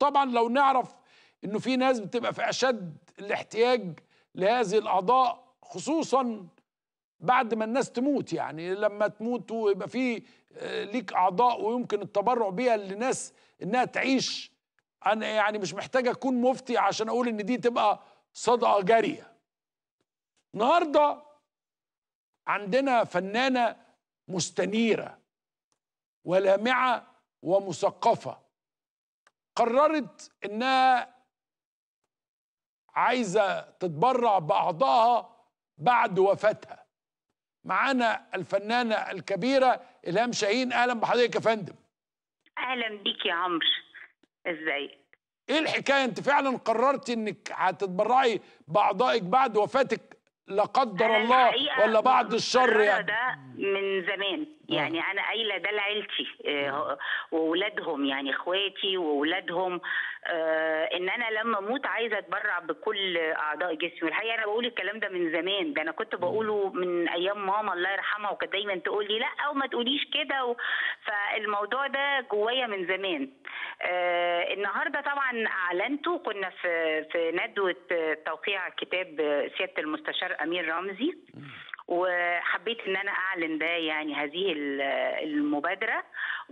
طبعا لو نعرف انه في ناس بتبقى في اشد الاحتياج لهذه الاعضاء خصوصا بعد ما الناس تموت يعني لما تموت ويبقى في آه، ليك اعضاء ويمكن التبرع بيها لناس انها تعيش انا يعني مش محتاج اكون مفتي عشان اقول ان دي تبقى صدقه جاريه النهارده عندنا فنانه مستنيره ولامعه ومثقفه قررت انها عايزه تتبرع باعضائها بعد وفاتها معانا الفنانه الكبيره الهام شاهين اهلا بحضرتك يا فندم اهلا بيك يا عمرو ازيك ايه الحكايه انت فعلا قررتي انك هتتبرعي باعضائك بعد وفاتك لا قدر أنا الله الحقيقة ولا بعد الشر مقررة يعني ده من زمان يعني انا قايله ده لعيلتي آه، واولادهم يعني اخواتي واولادهم آه، ان انا لما اموت عايزه اتبرع بكل اعضاء جسمي والحقيقه انا بقول الكلام ده من زمان ده انا كنت بقوله من ايام ماما الله يرحمها وكانت دايما تقول لي لا وما تقوليش كده و... فالموضوع ده جوايا من زمان آه النهارده طبعا اعلنته كنا في في ندوه آه، توقيع كتاب آه، سياده المستشار امير رمزي وحبيت ان انا اعلن ده يعني هذه ال- المبادره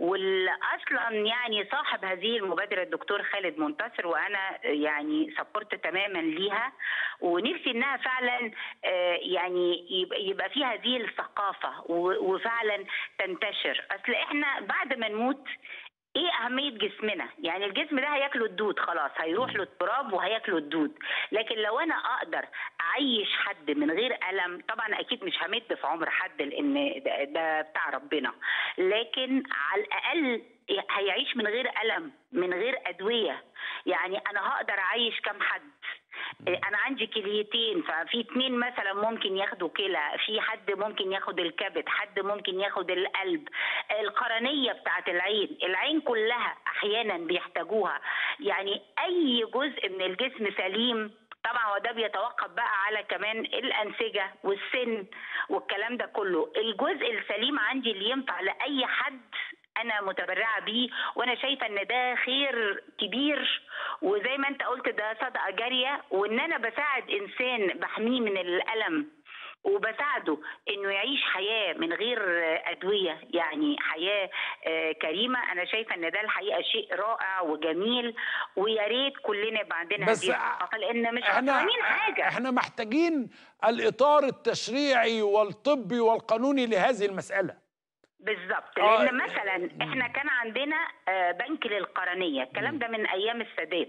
واصلا يعني صاحب هذه المبادره الدكتور خالد منتصر وانا يعني سبورت تماما ليها ونفسي انها فعلا آه، يعني يبقى- يبقى في هذه الثقافه و- وفعلا تنتشر اصل احنا بعد ما نموت ايه اهميه جسمنا يعني الجسم ده هياكله الدود خلاص هيروح له التراب وهياكله الدود لكن لو انا اقدر اعيش حد من غير الم طبعا اكيد مش همد في عمر حد لان ده, ده بتاع ربنا لكن على الاقل هيعيش من غير الم من غير ادويه يعني انا هقدر اعيش كام حد انا عندي كليتين ففي اتنين مثلا ممكن ياخدوا كلى في حد ممكن ياخد الكبد حد ممكن ياخد القلب القرنيه بتاعت العين العين كلها احيانا بيحتاجوها يعني اي جزء من الجسم سليم طبعا هو ده بيتوقف بقى على كمان الانسجه والسن والكلام ده كله الجزء السليم عندي اللي ينفع لاي حد انا متبرعه بيه وانا شايفه ان ده خير كبير وزي ما انت قلت ده صدقه جاريه وان انا بساعد انسان بحميه من الالم وبساعده انه يعيش حياه من غير ادويه يعني حياه آه، كريمه انا شايفه ان ده الحقيقه شيء رائع وجميل ويا ريت كلنا يبقى عندنا بس هذه الثقافه لان مش احنا خسرانين حاجه احنا محتاجين الاطار التشريعي والطبي والقانوني لهذه المساله بالظبط آه، لان مثلا احنا كان عندنا آه، بنك للقرنيه الكلام ده من ايام السادات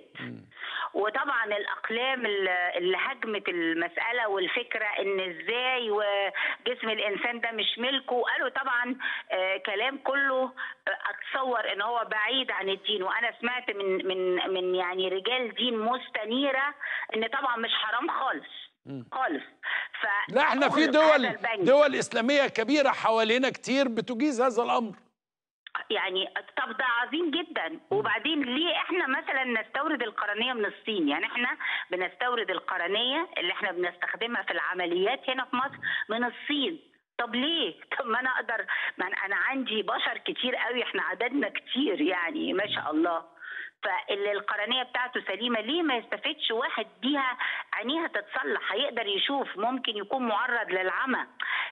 وطبعا الاقلام اللي اللي هجمت المساله والفكره ان ازاي وجسم الانسان ده مش ملكه وقالوا طبعا آه، كلام كله آه، اتصور ان هو بعيد عن الدين وانا سمعت من من من يعني رجال دين مستنيره ان طبعا مش حرام خالص خالص ف لا احنا في هذا دول البنك. دول اسلاميه كبيره حوالينا كتير بتجيز هذا الامر يعني طب ده عظيم جدا وبعدين ليه احنا مثلا نستورد القرنيه من الصين يعني احنا بنستورد القرنيه اللي احنا بنستخدمها في العمليات هنا في مصر من الصين طب ليه؟ طب ما انا اقدر ما انا أنا عندي بشر كتير قوي احنا عددنا كتير يعني ما شاء الله فاللي القرنيه بتاعته سليمه ليه ما يستفدش واحد بيها عينيها تتصلح هيقدر يشوف ممكن يكون معرض للعمى